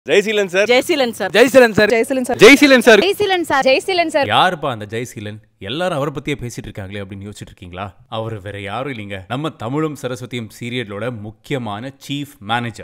Jayaseelan sir Jayaseelan sir Jaisalan sir Jaisalan sir Jaiseelan sir Jaiseelan sir Jaiseelan sir யாருப்பா அந்த ஜெய்சீலன் எல்லாரும் அவரை பத்தியே பேசிட்டு இருக்காங்களே அப்படின்னு யோசிச்சுட்டு இருக்கீங்களா அவர் வேற யாரும் இல்லைங்க நம்ம தமிழும் சரஸ்வதியும் சீரியலோட முக்கியமான chief manager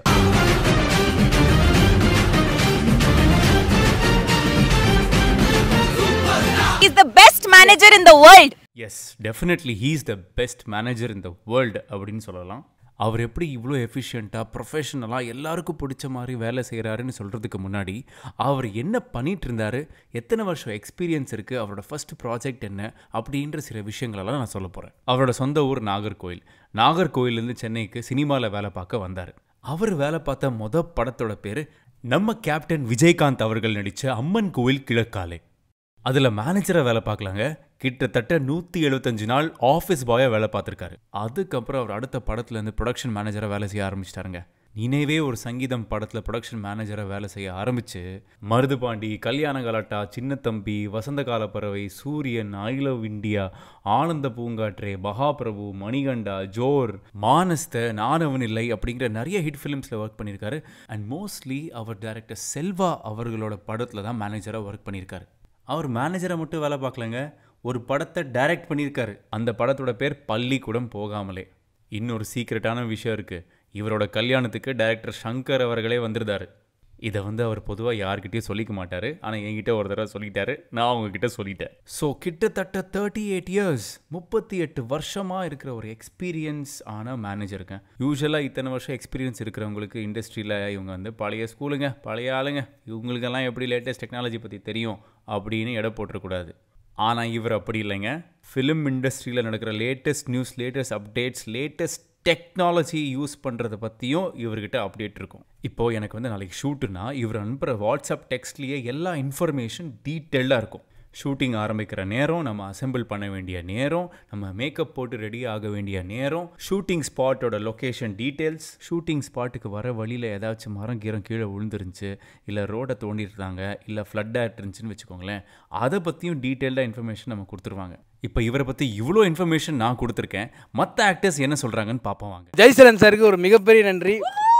is the best manager in the world yes definitely he's the best manager in the world அப்படின்னு சொல்லலாம் அவர் எப்படி இவ்வளோ எஃபிஷியண்ட்டாக ப்ரொஃபஷனலாக எல்லாருக்கும் பிடிச்ச மாதிரி வேலை செய்கிறாருன்னு சொல்கிறதுக்கு முன்னாடி அவர் என்ன பண்ணிட்டு இருந்தாரு எத்தனை வருஷம் எக்ஸ்பீரியன்ஸ் இருக்குது அவரோட ஃபர்ஸ்ட் ப்ராஜெக்ட் என்ன அப்படின்ற சில விஷயங்களெல்லாம் நான் சொல்ல போகிறேன் அவரோட சொந்த ஊர் நாகர்கோயில் நாகர்கோயிலேருந்து சென்னைக்கு சினிமாவில் வேலை பார்க்க வந்தார் அவர் வேலை பார்த்த மொத படத்தோட பேர் நம்ம கேப்டன் விஜயகாந்த் அவர்கள் நடித்த அம்மன் கோவில் கிழக்காலே அதில் மேனேஜராக வேலை பார்க்கலாங்க கிட்டத்தட்ட நூற்றி எழுபத்தஞ்சு நாள் ஆஃபீஸ் பாயாக வேலை பார்த்துருக்காரு அதுக்கப்புறம் அவர் அடுத்த படத்துலேருந்து ப்ரொடக்ஷன் மேனேஜராக வேலை செய்ய ஆரம்பிச்சிட்டாருங்க நினைவே ஒரு சங்கீதம் படத்தில் ப்ரொடக்ஷன் மேனேஜராக வேலை செய்ய ஆரம்பித்து மருதுபாண்டி கல்யாண கலாட்டா சின்னத்தம்பி வசந்த கால பறவை சூரியன் ஐ லவ் இந்தியா ஆனந்த பூங்காற்றே மகாபிரபு மணிகண்டா ஜோர் மானஸ்த நானவன் இல்லை அப்படிங்கிற நிறைய ஹிட் ஃபிலிம்ஸில் ஒர்க் பண்ணியிருக்காரு அண்ட் மோஸ்ட்லி அவர் டைரக்டர் செல்வா அவர்களோட படத்தில் தான் மேனேஜராக ஒர்க் பண்ணியிருக்காரு அவர் மேனேஜரை மட்டும் வேலை பார்க்கலங்க ஒரு படத்தை டைரக்ட் பண்ணியிருக்காரு அந்த படத்தோட பேர் பள்ளிக்கூடம் போகாமலே இன்னொரு சீக்ரெட்டான விஷயம் இருக்குது இவரோட கல்யாணத்துக்கு டைரக்டர் சங்கர் அவர்களே வந்திருந்தாரு இதை வந்து அவர் பொதுவாக யார்கிட்டயும் சொல்லிக்க மாட்டார் ஆனால் என்கிட்ட ஒரு தடவை சொல்லிட்டாரு நான் உங்ககிட்ட சொல்லிட்டேன் ஸோ கிட்டத்தட்ட தேர்ட்டி எயிட் இயர்ஸ் முப்பத்தி எட்டு வருஷமாக இருக்கிற ஒரு எக்ஸ்பீரியன்ஸ் ஆன மேனேஜருங்க யூஸ்வலாக இத்தனை வருஷம் எக்ஸ்பீரியன்ஸ் இருக்கிறவங்களுக்கு இண்டஸ்ட்ரியில் இவங்க வந்து பழைய ஸ்கூலுங்க பழைய ஆளுங்க இவங்களுக்கெல்லாம் எப்படி லேட்டஸ்ட் டெக்னாலஜி பற்றி தெரியும் அப்படின்னு எடை போட்டுறக்கூடாது ஆனால் இவர் அப்படி இல்லைங்க ஃபிலிம் இண்டஸ்ட்ரியில் நடக்கிற latest news latest updates latest technology use பண்ணுறத பற்றியும் இவர்கிட்ட அப்டேட் இருக்கும் இப்போது எனக்கு வந்து நாளைக்கு ஷூட்டுனா இவர் அனுப்புகிற வாட்ஸ்அப் டெக்ஸ்ட்லேயே எல்லா இன்ஃபர்மேஷன் டீட்டெயில்டாக இருக்கும் ஷூட்டிங் ஆரம்பிக்கிற நேரம் நம்ம அசெம்பிள் பண்ண வேண்டிய நேரம் நம்ம மேக்கப் போட்டு ரெடி ஆக வேண்டிய நேரம் ஷூட்டிங் ஸ்பாட்டோட லொக்கேஷன் டீட்டெயில்ஸ் ஷூட்டிங் ஸ்பாட்டுக்கு வர வழியில் ஏதாச்சும் மரம் கீரம் கீழே விழுந்துருந்துச்சு இல்லை ரோடை தோண்டிருந்தாங்க இல்லை ஃப்ளட் ஆட் இருந்துச்சுன்னு வச்சுக்கோங்களேன் அதை பற்றியும் டீட்டெயில்டாக இன்ஃபர்மேஷன் நம்ம கொடுத்துருவாங்க இப்போ இவரை பற்றி இவ்வளோ இன்ஃபர்மேஷன் நான் கொடுத்துருக்கேன் மற்ற ஆக்டர்ஸ் என்ன சொல்கிறாங்கன்னு பார்ப்போம் வாங்க ஜெய்சலன் சாருக்கு ஒரு மிகப்பெரிய நன்றி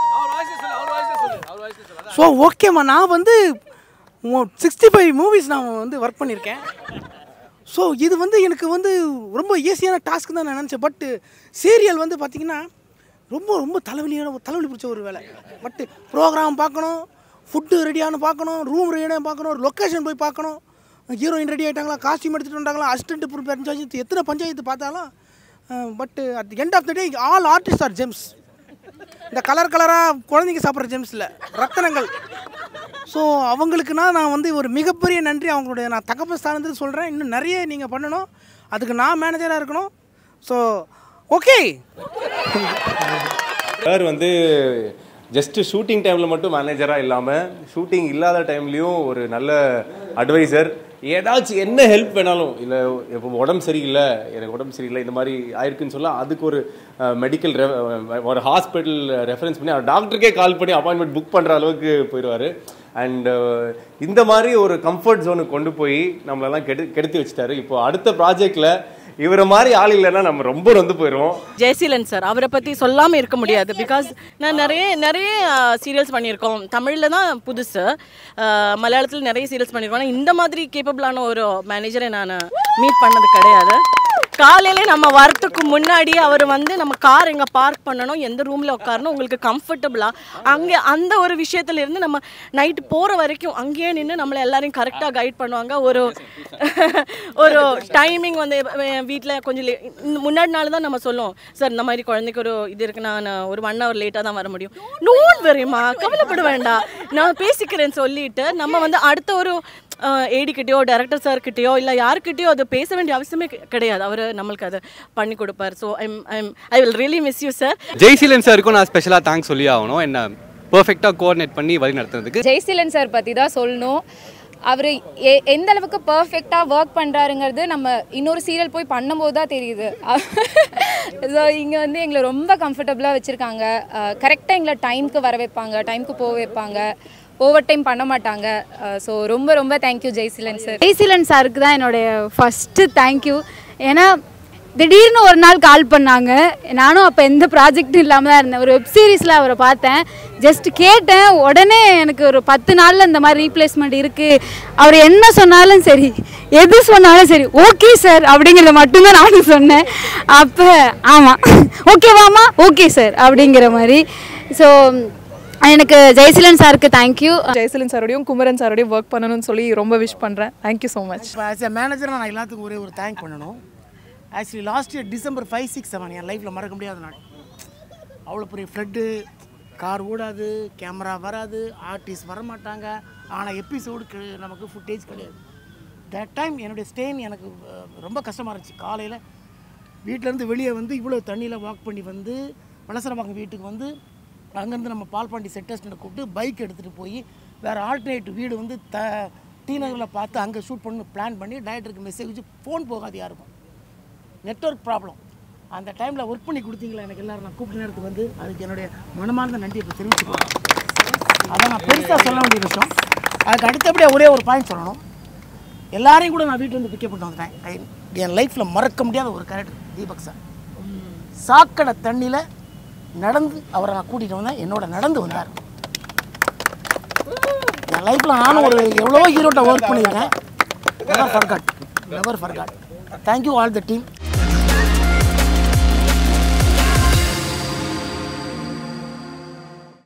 ஸோ ஓகேம்மா நான் வந்து சிக்ஸ்டி ஃபைவ் மூவிஸ் நான் வந்து ஒர்க் பண்ணியிருக்கேன் ஸோ இது வந்து எனக்கு வந்து ரொம்ப ஈஸியான டாஸ்க் தான் நான் நினச்சேன் பட்டு சீரியல் வந்து பார்த்திங்கன்னா ரொம்ப ரொம்ப தலைவலியான தலைவலி பிடிச்ச ஒரு வேலை பட்டு ப்ரோக்ராம் பார்க்கணும் ஃபுட்டு ரெடியானு பார்க்கணும் ரூம் ரெடியான பார்க்கணும் ஒரு லொக்கேஷன் போய் பார்க்கணும் ஹீரோயின் ரெடி ஆகிட்டாங்களா காஸ்டியூம் எடுத்துகிட்டு வந்தாங்களா அசிஸ்டன்ட் பஞ்சாயத்து எத்தனை பஞ்சாயத்து பார்த்தாலும் but at end of the day all artist are gems இந்த கலர் கலராக குழந்தைங்க சாப்பிட்ற ஜெம்ஸில் ரத்தனங்கள் ஸோ அவங்களுக்குனா நான் வந்து ஒரு மிகப்பெரிய நன்றி அவங்களுடைய நான் தகப்ப ஸ்தானத்துக்கு சொல்கிறேன் இன்னும் நிறைய நீங்கள் பண்ணணும் அதுக்கு நான் மேனேஜராக இருக்கணும் ஸோ ஓகே சார் வந்து ஜஸ்ட் ஷூட்டிங் டைமில் மட்டும் மேனேஜராக இல்லாமல் ஷூட்டிங் இல்லாத டைம்லேயும் ஒரு நல்ல அட்வைசர் ஏதாச்சும் என்ன ஹெல்ப் வேணாலும் இல்லை இப்போ உடம்பு சரியில்லை எனக்கு உடம்பு சரியில்லை இந்த மாதிரி ஆயிருக்குன்னு சொல்ல அதுக்கு ஒரு மெடிக்கல் ஒரு ஹாஸ்பிட்டல் ரெஃபரன்ஸ் பண்ணி அவர் டாக்டருக்கே கால் பண்ணி அப்பாயின்மெண்ட் புக் பண்ணுற அளவுக்கு போயிடுவார் அண்ட் இந்த மாதிரி ஒரு கம்ஃபர்ட் ஜோனுக்கு கொண்டு போய் நம்மளெல்லாம் கெடு கெடுத்து வச்சுட்டாரு இப்போ அடுத்த ப்ராஜெக்டில் இவரை மாதிரி ஆள் இல்லைன்னா நம்ம ரொம்ப வந்து போயிடுவோம் ஜெயசீலன் சார் அவரை பற்றி சொல்லாமல் இருக்க முடியாது பிகாஸ் நான் நிறைய நிறைய சீரியல்ஸ் பண்ணியிருக்கோம் தமிழில் தான் புதுசு மலையாளத்தில் நிறைய சீரியல்ஸ் பண்ணியிருக்கோம் ஆனால் இந்த மாதிரி கேப்பபிளான ஒரு மேனேஜரை நான் மீட் பண்ணது கிடையாது காலையிலே நம்ம வரத்துக்கு முன்னாடி அவர் வந்து நம்ம கார் எங்கே பார்க் பண்ணணும் எந்த ரூமில் உட்காரணும் உங்களுக்கு கம்ஃபர்டபுளாக அங்கே அந்த ஒரு விஷயத்துல இருந்து நம்ம நைட்டு போகிற வரைக்கும் அங்கேயே நின்று நம்மளை எல்லாரையும் கரெக்டாக கைட் பண்ணுவாங்க ஒரு ஒரு டைமிங் வந்து வீட்டில் கொஞ்சம் லே- இந்த முன்னாடி நாள் தான் நம்ம சொல்லுவோம் சார் இந்த மாதிரி குழந்தைக்கு ஒரு இது இருக்கு நான் ஒரு ஒன் ஹவர் லேட்டாக தான் வர முடியும் நோன் வெரிமா கவலைப்பட வேண்டாம் நான் பேசிக்கிறேன்னு சொல்லிட்டு நம்ம வந்து அடுத்த ஒரு ஏடிக்கிட்டேயோ டேரக்டர் சார்கிட்டயோ இல்லை யார்கிட்டயோ அது பேச வேண்டிய அவசியமே கி- கிடையாது அவர் நம்மளுக்கு அதை பண்ணி கொடுப்பார் so I'm I'm I will really miss you sir Jaiseelan சாருக்கும் நான் ஸ்பெஷலாக தேங்க்ஸ் சொல்லி ஆகணும் என்ன பர்ஃபெக்டாக கோஆர்டினேட் பண்ணி வழி நடத்துறதுக்கு ஜெய்சீலன் சார் பற்றி தான் சொல்லணும் அவர் எந்த அளவுக்கு பர்ஃபெக்டாக ஒர்க் பண்ணுறாருங்கிறது நம்ம இன்னொரு சீரியல் போய் பண்ணும்போது தான் தெரியுது ஸோ இங்கே வந்து எங்களை ரொம்ப கம்ஃபர்டபுளாக வச்சுருக்காங்க கரெக்டாக எங்களை டைம்க்கு வர வைப்பாங்க டைம்க்கு போக வைப்பாங்க ஓவர் டைம் பண்ண மாட்டாங்க ஸோ ரொம்ப ரொம்ப தேங்க்யூ ஜெய்சீலன் சார் ஜெய்சீலன் சாருக்கு தான் என்னுடைய ஃபஸ்ட்டு தேங்க்யூ ஏன்னா திடீர்னு ஒரு நாள் கால் பண்ணாங்க நானும் அப்போ எந்த ப்ராஜெக்ட்டும் இல்லாமல் தான் இருந்தேன் ஒரு வெப் சீரிஸில் அவரை பார்த்தேன் ஜஸ்ட் கேட்டேன் உடனே எனக்கு ஒரு பத்து நாளில் இந்த மாதிரி ரீப்ளேஸ்மெண்ட் இருக்குது அவர் என்ன சொன்னாலும் சரி எது சொன்னாலும் சரி ஓகே சார் அப்படிங்கிறத மட்டும்தான் நானும் சொன்னேன் அப்போ ஆமாம் ஓகேவாமா ஓகே சார் அப்படிங்கிற மாதிரி ஸோ எனக்கு ஜெயசீலன் சாருக்கு தேங்க்யூ ஜெயசலன் சாரோடையும் குமரன் சாரோடையும் ஒர்க் பண்ணணும்னு சொல்லி ரொம்ப விஷ் பண்ணுறேன் தேங்க்யூ ஸோ மச் இப்போ ஆஸ் எ மேனேஜர் நான் எல்லாத்துக்கும் ஒரே ஒரு தேங்க் பண்ணணும் actually last year December five six seven என் லைஃப்பில் மறக்க முடியாத நாள் அவ்வளோ பெரிய ஃப்ளட்டு கார் ஓடாது கேமரா வராது ஆர்டிஸ்ட் வரமாட்டாங்க ஆனால் எபிசோடு நமக்கு ஃபுட்டேஜ் கிடையாது தட் டைம் என்னுடைய ஸ்டெயின் எனக்கு அஹ், ரொம்ப கஷ்டமாக இருந்துச்சு காலையில் வீட்டிலேருந்து வெளியே வந்து இவ்வளோ தண்ணியில் வாக் பண்ணி வந்து வளசரவாக்கம் வீட்டுக்கு வந்து அங்கேருந்து நம்ம பால்பாண்டி செட்டஸ்ட்டை கூப்பிட்டு பைக் எடுத்துகிட்டு போய் வேறு ஆல்டர்னேட் வீடு வந்து த டி நகரில் பார்த்து அங்கே ஷூட் பண்ணி பிளான் பண்ணி டைரக்டருக்கு மெசேஜ் வச்சு ஃபோன் போகாது யாருக்கும் நெட்வொர்க் ப்ராப்ளம் அந்த டைமில் ஒர்க் பண்ணி கொடுத்தீங்களா எனக்கு எல்லாரும் நான் கூப்பிட்ட நேரத்துக்கு வந்து அதுக்கு என்னுடைய மனமார்ந்த நன்றியை இப்போ தெரிவிச்சுக்கிறேன் அதான் நான் பெருசாக சொல்ல வேண்டிய விஷயம் அதுக்கு அடுத்தபடியாக ஒரே ஒரு பாயிண்ட் சொல்லணும் எல்லாரையும் கூட நான் வீட்டிலேருந்து பிக்கப் பண்ணிட்டு வந்துட்டேன் I- என் லைஃப்பில் மறக்க முடியாத ஒரு கேரக்டர் தீபக் சார் சாக்கடை தண்ணியில் நடந்து அவரை நான் கூட்டிகிட்டு வந்தேன் என்னோட நடந்து வந்தார் என் லைஃப்பில் நானும் ஒரு எவ்வளவோ ஹீரோட்ட ஒர்க் பண்ணியிருக்கேன் never forgot never forgot thank you all the team